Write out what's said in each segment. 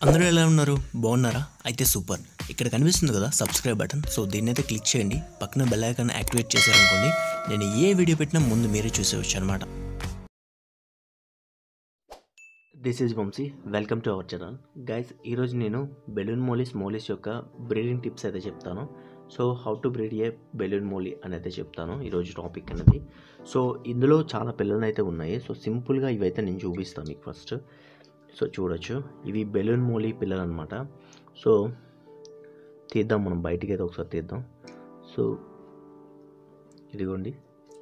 అందరూ ఎలా ఉన్నారు బాగున్నారా అయితే సూపర్ ఇక్కడ కనిపిస్తుంది కదా సబ్స్క్రైబ్ బటన్ సో దీన్ని అయితే క్లిక్ చేయండి పక్కన బెల్ ఐకాన్ యాక్టివేట్ చేశారనుకోండి నేను ఏ వీడియో పెట్టినా ముందు మీరే చూసేవచ్చు అనమాట this is Vamsi welcome to our channel guys ఈరోజు నేను బెలూన్ మోలీస్ మోలీస్ యొక్క బ్రీడింగ్ టిప్స్ అయితే చెప్తాను so how to breed a balloon molly అని అయితే చెప్తాను ఈరోజు టాపిక్ అనేది సో ఇందులో చాలా పిల్లలు అయితే ఉన్నాయి సో సింపుల్గా ఇవైతే నేను చూపిస్తాను మీకు ఫస్ట్ సో చూడొచ్చు ఇవి బెలూన్ మోలీ పిల్లలు అనమాట సో తీద్దాం మనం బయటికి అయితే ఒకసారి తీద్దాం సో ఇదిగోండి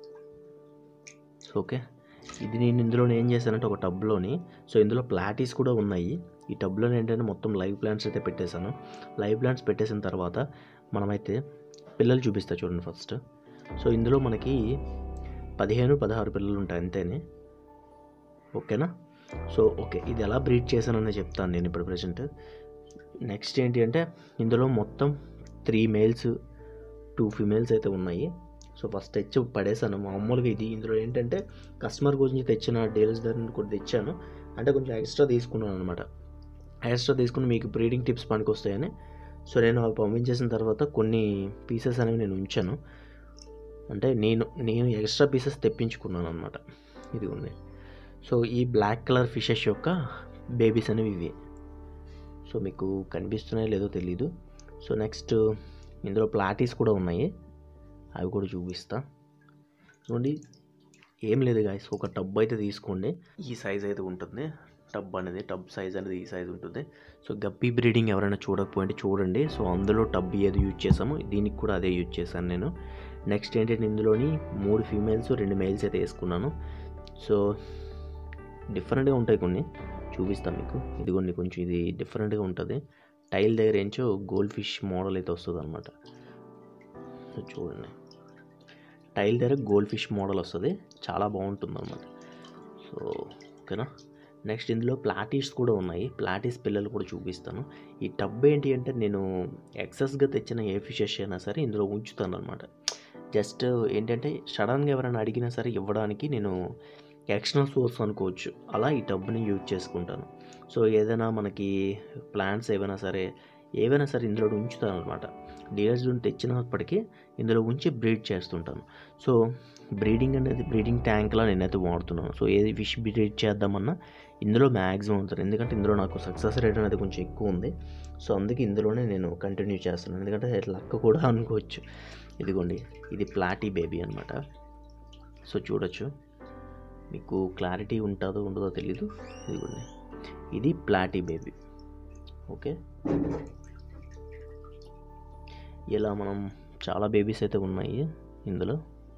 సో ఓకే ఇది నేను ఇందులో ఏం చేశానంటే ఒక టబ్లోని సో ఇందులో ప్లాటీస్ కూడా ఉన్నాయి ఈ టబ్లో ఏంటంటే మొత్తం లైవ్ ప్లాంట్స్ అయితే పెట్టేశాను లైవ్ ప్లాంట్స్ పెట్టేసిన తర్వాత మనమైతే పిల్లలు చూపిస్తా చూడండి ఫస్ట్ సో ఇందులో మనకి పదిహేను పదహారు పిల్లలు ఉంటాయి అంతేనే ఓకేనా సో ఓకే ఇది ఎలా బ్రీడ్ చేశానని చెప్తాను నేను ఇప్పుడు ప్రజెంట్ నెక్స్ట్ ఏంటి అంటే ఇందులో మొత్తం త్రీ మేల్స్ టూ ఫిమేల్స్ అయితే ఉన్నాయి సో ఫస్ట్ తెచ్చి పడేసాను మామూలుగా ఇది ఇందులో ఏంటంటే కస్టమర్ గురించి తెచ్చిన డీలర్స్ దగ్గర కూడా తెచ్చాను అంటే కొంచెం ఎక్స్ట్రా తీసుకున్నాను అనమాట ఎక్స్ట్రా తీసుకుని మీకు బ్రీడింగ్ టిప్స్ పనికొస్తాయని సో నేను అవి పంపించేసిన తర్వాత కొన్ని పీసెస్ అనేవి నేను ఉంచాను అంటే నేను నేను ఎక్స్ట్రా పీసెస్ తెప్పించుకున్నాను అనమాట ఇది ఉంది సో ఈ బ్లాక్ కలర్ ఫిషెస్ యొక్క బేబీస్ అనేవి ఇవి సో మీకు కనిపిస్తున్నాయో లేదో తెలీదు సో నెక్స్ట్ ఇందులో ప్లాటీస్ కూడా ఉన్నాయి అవి కూడా చూపిస్తా చూడండి ఏం లేదు గాయస్ ఒక టబ్ అయితే తీసుకోండి ఈ సైజ్ అయితే ఉంటుంది టబ్ అనేది టబ్ సైజ్ అనేది ఈ సైజ్ ఉంటుంది సో గప్పీ బ్రీడింగ్ ఎవరైనా చూడకపోయింటే చూడండి సో అందులో టబ్ ఏది యూజ్ చేసామో దీనికి కూడా అదే యూజ్ చేశాను నేను నెక్స్ట్ ఏంటంటే ఇందులోని మూడు ఫీమేల్స్ రెండు మేల్స్ అయితే వేసుకున్నాను సో డిఫరెంట్గా ఉంటాయి కొన్ని చూపిస్తాను మీకు ఇదిగోండి కొంచెం ఇది డిఫరెంట్గా ఉంటుంది టైల్ దగ్గర ఏంచో గోల్డ్ ఫిష్ మోడల్ అయితే వస్తుంది అనమాట సో చూడండి టైల్ దగ్గర గోల్డ్ ఫిష్ మోడల్ వస్తుంది చాలా బాగుంటుంది అనమాట సో ఓకేనా నెక్స్ట్ ఇందులో ప్లాటీస్ కూడా ఉన్నాయి ప్లాటీస్ పిల్లలు కూడా చూపిస్తాను ఈ టబ్ ఏంటి అంటే నేను ఎక్సెస్గా తెచ్చిన ఏ ఫిషెస్ అయినా సరే ఇందులో ఉంచుతాను అనమాట జస్ట్ ఏంటంటే సడన్గా ఎవరైనా అడిగినా సరే ఇవ్వడానికి నేను ఎక్స్టర్నల్ సోర్స్ అనుకోవచ్చు అలా ఈ టబ్ని యూజ్ చేసుకుంటాను సో ఏదైనా మనకి ప్లాంట్స్ ఏవైనా సరే ఏవైనా సరే ఇందులో ఉంచుతాను అనమాట డీలర్స్ నుండి తెచ్చినప్పటికీ ఇందులో ఉంచి బ్రీడ్ చేస్తుంటాను సో బ్రీడింగ్ అనేది బ్రీడింగ్ ట్యాంక్లా నేనైతే వాడుతున్నాను సో ఏది ఫిష్ బ్రీడ్ చేద్దామన్నా ఇందులో మ్యాక్సిమం ఉంటుంది ఎందుకంటే ఇందులో నాకు సక్సెస్ రేట్ అనేది కొంచెం ఎక్కువ ఉంది సో అందుకే ఇందులోనే నేను కంటిన్యూ చేస్తున్నాను ఎందుకంటే లక్క కూడా అనుకోవచ్చు ఇదిగోండి ఇది ప్లాటీ బేబీ అనమాట సో చూడొచ్చు మీకు క్లారిటీ ఉంటుందో ఉండదో తెలీదు ఇదిగోండి ఇది ప్లాటీ బేబీ ఓకే ఇలా మనం చాలా బేబీస్ అయితే ఉన్నాయి ఇందులో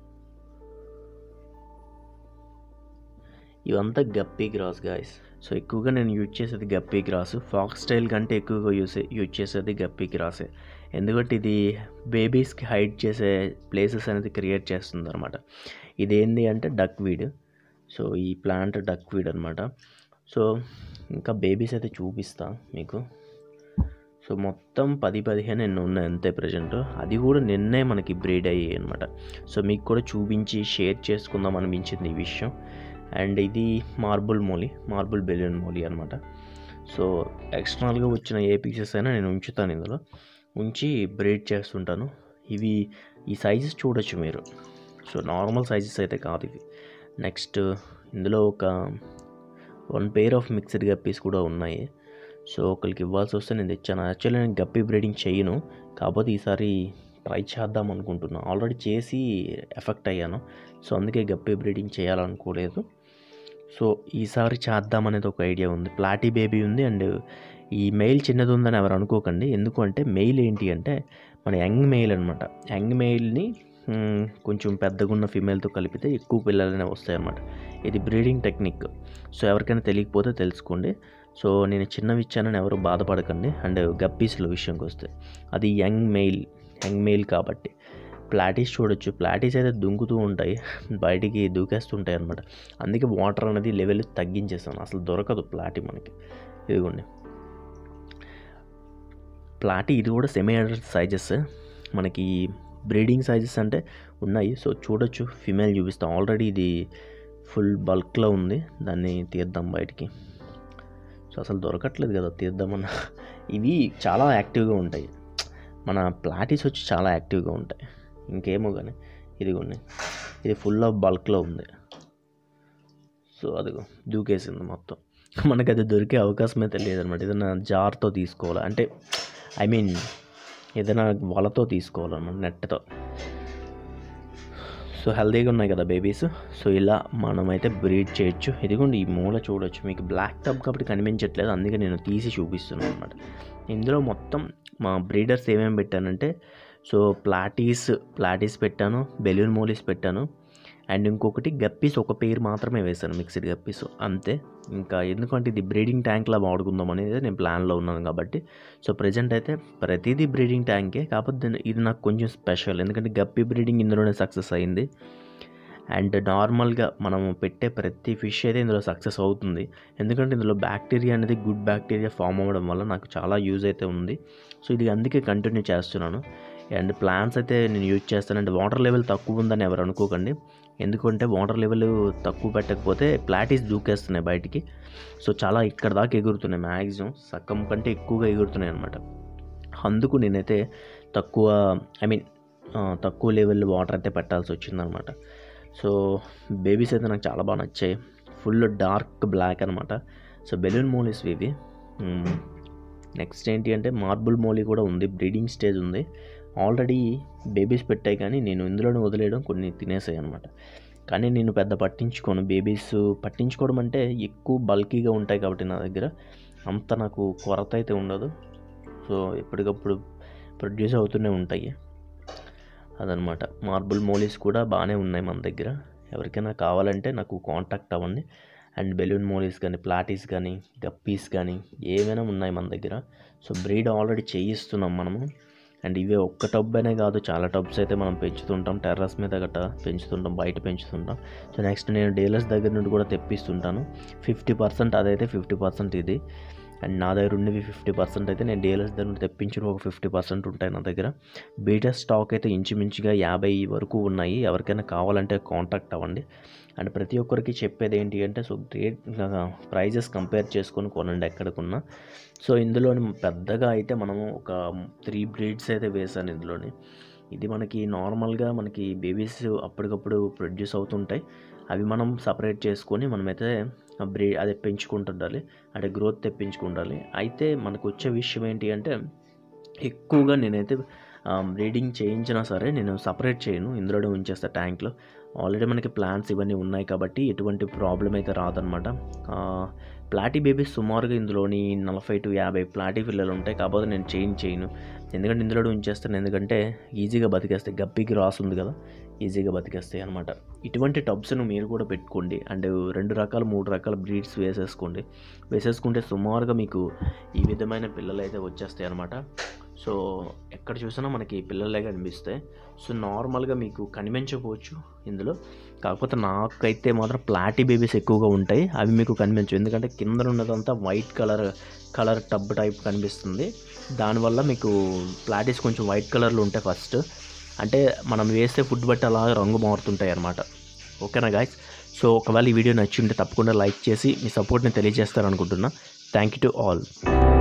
ఇవంతా గప్పీ గ్రాస్ గాయస్ సో ఎక్కువగా నేను యూజ్ చేసేది గప్పీ గ్రాస్ ఫాక్స్ స్టైల్ కంటే ఎక్కువగా యూస్ యూజ్ చేసేది గప్పీ గ్రాసే ఎందుకంటే ఇది బేబీస్కి హైడ్ చేసే ప్లేసెస్ అనేది క్రియేట్ చేస్తుంది అనమాట ఇదేంటి అంటే డక్ వీడ్ సో ఈ ప్లాంట్ డక్ వీడ్ అనమాట సో ఇంకా బేబీస్ అయితే చూపిస్తా మీకు సో మొత్తం పది పదిహేను ఎన్ని ఉన్నాయి అంతే ప్రజెంట్ అది కూడా నిన్నే మనకి బ్రీడ్ అయ్యాయి అనమాట సో మీకు కూడా చూపించి షేర్ చేసుకుందాం అనిపించింది ఈ విషయం అండ్ ఇది marble molly marble balloon molly అనమాట సో ఎక్స్టర్నల్గా వచ్చిన ఏ పీసెస్ అయినా నేను ఉంచుతాను ఇందులో ఉంచి బ్రీడ్ చేస్తుంటాను ఇవి ఈ సైజెస్ చూడొచ్చు మీరు సో నార్మల్ సైజెస్ అయితే కాదు ఇవి నెక్స్ట్ ఇందులో ఒక one pair of mixed guppies కూడా ఉన్నాయి సో ఒకరికి ఇవ్వాల్సి వస్తే నేను తెచ్చాను యాక్చువల్లీ నేను గప్పీ బ్రీడింగ్ చేయను కాకపోతే ఈసారి ట్రై చేద్దాం అనుకుంటున్నాను ఆల్రెడీ చేసి ఎఫెక్ట్ అయ్యాను సో అందుకే గప్పీ బ్రీడింగ్ చేయాలనుకోలేదు సో ఈసారి చేద్దాం అనేది ఒక ఐడియా ఉంది ప్లాటీ బేబీ ఉంది అండ్ ఈ మెయిల్ చిన్నది ఉందని ఎవరు అనుకోకండి ఎందుకు అంటే మెయిల్ ఏంటి అంటే మన యంగ్ మెయిల్ అనమాట యంగ్ మెయిల్ని కొంచెం పెద్దగా ఉన్న ఫీమేల్తో కలిపితే ఎక్కువ పిల్లలనే వస్తాయి అన్నమాట ఇది బ్రీడింగ్ టెక్నిక్ సో ఎవరికైనా తెలియకపోతే తెలుసుకోండి సో నేను చిన్నవి ఇచ్చానని ఎవరు బాధపడకండి అండ్ గప్పీస్ల విషయంకి వస్తే అది యంగ్ మెయిల్ యంగ్ మెయిల్ కాబట్టి ప్లాటీస్ చూడొచ్చు ప్లాటీస్ అయితే దుంకుతూ ఉంటాయి బయటికి దూకేస్తుంటాయి అనమాట అందుకే వాటర్ అనేది లెవెల్ తగ్గించేస్తాను అసలు దొరకదు ప్లాటీ మనకి ఇదిగోండి ప్లాటీ ఇది కూడా సెమీ అడల్ట్ సైజెస్ మనకి బ్రీడింగ్ సైజెస్ అంటే ఉన్నాయి సో చూడొచ్చు ఫిమేల్ చూపిస్తాం ఆల్రెడీ ఇది ఫుల్ బల్క్లో ఉంది దాన్ని తీద్దాం బయటికి సో అసలు దొరకట్లేదు కదా తీద్దామన్నా ఇవి చాలా యాక్టివ్గా ఉంటాయి మన ప్లాటీస్ వచ్చి చాలా యాక్టివ్గా ఉంటాయి ఇంకేమో కానీ ఇదిగోండి ఇది ఫుల్ ఆఫ్ బల్క్లో ఉంది సో అదిగో దూకేసింది మొత్తం మనకి అది దొరికే అవకాశం అయితే లేదనమాట ఏదైనా జార్తో తీసుకోవాలి అంటే ఐ మీన్ ఏదైనా వలతో తీసుకోవాలన్నమాట నెట్తో సో హెల్తీగా ఉన్నాయి కదా బేబీస్ సో ఇలా మనమైతే బ్రీడ్ చేయొచ్చు ఇదిగోండి ఈ మూల చూడొచ్చు మీకు బ్లాక్ టబ్ కాబట్టి కనిపించట్లేదు అందుకే నేను తీసి చూపిస్తున్నాను అనమాట ఇందులో మొత్తం మా బ్రీడర్స్ ఏమేమి పెట్టానంటే సో ప్లాటీస్ ప్లాటీస్ పెట్టాను బెలూన్ మోలీస్ పెట్టాను అండ్ ఇంకొకటి గప్పీస్ ఒక పేరు మాత్రమే వేశాను మిక్స్డ్ గప్పీస్ అంతే ఇంకా ఎందుకంటే ఇది బ్రీడింగ్ ట్యాంక్లా వాడుకుందాం అనేది నేను ప్లాన్లో ఉన్నాను కాబట్టి సో ప్రజెంట్ అయితే ప్రతిదీ బ్రీడింగ్ ట్యాంకే కాకపోతే దీని- ఇది నాకు కొంచెం స్పెషల్ ఎందుకంటే గప్పీ బ్రీడింగ్ ఇందులోనే సక్సెస్ అయింది అండ్ నార్మల్గా మనం పెట్టే ప్రతి ఫిష్ అయితే ఇందులో సక్సెస్ అవుతుంది ఎందుకంటే ఇందులో బ్యాక్టీరియా అనేది గుడ్ బ్యాక్టీరియా ఫామ్ అవ్వడం వల్ల నాకు చాలా యూజ్ అయితే ఉంది సో ఇది అందుకే కంటిన్యూ చేస్తున్నాను అండ్ ప్లాంట్స్ అయితే నేను యూజ్ చేస్తాను అండ్ వాటర్ లెవెల్ తక్కువ ఉందని ఎవరు అనుకోకండి ఎందుకంటే వాటర్ లెవెల్ తక్కువ పెట్టకపోతే ప్లాటీస్ దూకేస్తున్నాయి బయటికి సో చాలా ఇక్కడ దాకా ఎగురుతున్నాయి మ్యాక్సిమం సక్కం కంటే ఎక్కువగా ఎగురుతున్నాయి అనమాట అందుకు నేనైతే తక్కువ ఐ మీన్ తక్కువ లెవెల్ వాటర్ అయితే పెట్టాల్సి వచ్చిందనమాట సో బేబీస్ అయితే నాకు చాలా బాగా నచ్చాయి ఫుల్ డార్క్ బ్లాక్ అనమాట సో బెలూన్ మోలీస్ ఇవి నెక్స్ట్ ఏంటి అంటే మార్బుల్ మోలీ కూడా ఉంది బ్రీడింగ్ స్టేజ్ ఉంది ఆల్రెడీ బేబీస్ పెట్టాయి కానీ నేను ఇందులోనే వదిలేయడం కొన్ని తినేసాయి అనమాట కానీ నేను పెద్ద పట్టించుకోను బేబీస్ పట్టించుకోవడం అంటే ఎక్కువ బల్కీగా ఉంటాయి కాబట్టి నా దగ్గర అంత నాకు కొరత అయితే ఉండదు సో ఎప్పటికప్పుడు ప్రొడ్యూస్ అవుతూనే ఉంటాయి అదనమాట మార్బుల్ మోలీస్ కూడా బాగానే ఉన్నాయి మన దగ్గర ఎవరికైనా కావాలంటే నాకు కాంటాక్ట్ అవ్వండి అండ్ బెలూన్ మోలీస్ కానీ ప్లాటీస్ కానీ గప్పీస్ కానీ ఏమైనా ఉన్నాయి మన దగ్గర సో బ్రీడ్ ఆల్రెడీ చేయిస్తున్నాం మనము అండ్ ఇవే ఒక్క టబ్ అనే కాదు చాలా టబ్స్ అయితే మనం పెంచుతుంటాం టెర్రస్ మీద గట్రా పెంచుతుంటాం బయట పెంచుతుంటాం సో నెక్స్ట్ నేను డీలర్స్ దగ్గర నుండి కూడా తెప్పిస్తుంటాను ఫిఫ్టీ పర్సెంట్ అదైతే ఫిఫ్టీ పర్సెంట్ ఇది అండ్ నా దగ్గర ఉన్నవి ఫిఫ్టీ పర్సెంట్ అయితే నేను డీలర్స్ దగ్గర నుండి తెప్పించిన ఒక ఫిఫ్టీ పర్సెంట్ ఉంటాయి నా దగ్గర బీటా స్టాక్ అయితే ఇంచుమించుగా యాభై వరకు ఉన్నాయి ఎవరికైనా కావాలంటే కాంటాక్ట్ అవ్వండి అండ్ ప్రతి ఒక్కరికి చెప్పేది ఏంటి అంటే సో రేట్ ప్రైజెస్ కంపేర్ చేసుకొని కొనండి ఎక్కడికున్నా సో ఇందులోని పెద్దగా అయితే మనము ఒక త్రీ బ్రీడ్స్ అయితే వేసాను ఇందులోని ఇది మనకి నార్మల్గా మనకి బేబీస్ అప్పటికప్పుడు ప్రొడ్యూస్ అవుతుంటాయి అవి మనం సపరేట్ చేసుకొని మనమైతే బ్రీ అదే పెంచుకుంటుండాలి అంటే గ్రోత్ తెప్పించుకుండాలి అయితే మనకు వచ్చే విషయం ఏంటి అంటే ఎక్కువగా నేనైతే బ్రీడింగ్ చేయించినా సరే నేను సపరేట్ చేయను ఇందులోనే ఉంచేస్తా ట్యాంక్లో ఆల్రెడీ మనకి ప్లాంట్స్ ఇవన్నీ ఉన్నాయి కాబట్టి ఎటువంటి ప్రాబ్లం అయితే రాదనమాట ప్లాటీ బేబీస్ సుమారుగా ఇందులోని నలభై టు యాభై ప్లాటీ పిల్లలు ఉంటాయి కాకపోతే నేను చేంజ్ చేయను ఎందుకంటే ఇందులో ఉంచేస్తాను ఎందుకంటే ఈజీగా బతికేస్తాయి గప్పికి రాసి ఉంది కదా ఈజీగా బతికేస్తాయి అనమాట ఇటువంటి టబ్స్ను మీరు కూడా పెట్టుకోండి అండ్ రెండు రకాల మూడు రకాల బ్రీడ్స్ వేసేసుకోండి వేసేసుకుంటే సుమారుగా మీకు ఈ విధమైన పిల్లలు అయితే వచ్చేస్తాయి అనమాట సో ఎక్కడ చూసినా మనకి పిల్లలే కనిపిస్తాయి సో నార్మల్గా మీకు కనిపించకపోవచ్చు ఇందులో కాకపోతే నాకైతే మాత్రం ప్లాటీ బేబీస్ ఎక్కువగా ఉంటాయి అవి మీకు కనిపించవు ఎందుకంటే కింద ఉన్నదంతా white colour colour tub type కనిపిస్తుంది దానివల్ల మీకు ప్లాటీస్ కొంచెం వైట్ కలర్లో ఉంటాయి ఫస్ట్ అంటే మనం వేసే ఫుడ్ బట్టి అలా రంగు మారుతుంటాయి అన్నమాట ఓకేనా గాయస్ సో ఒకవేళ ఈ వీడియో నచ్చి ఉంటే తప్పకుండా లైక్ చేసి మీ సపోర్ట్ని తెలియజేస్తారనుకుంటున్నా థ్యాంక్ యూ టు ఆల్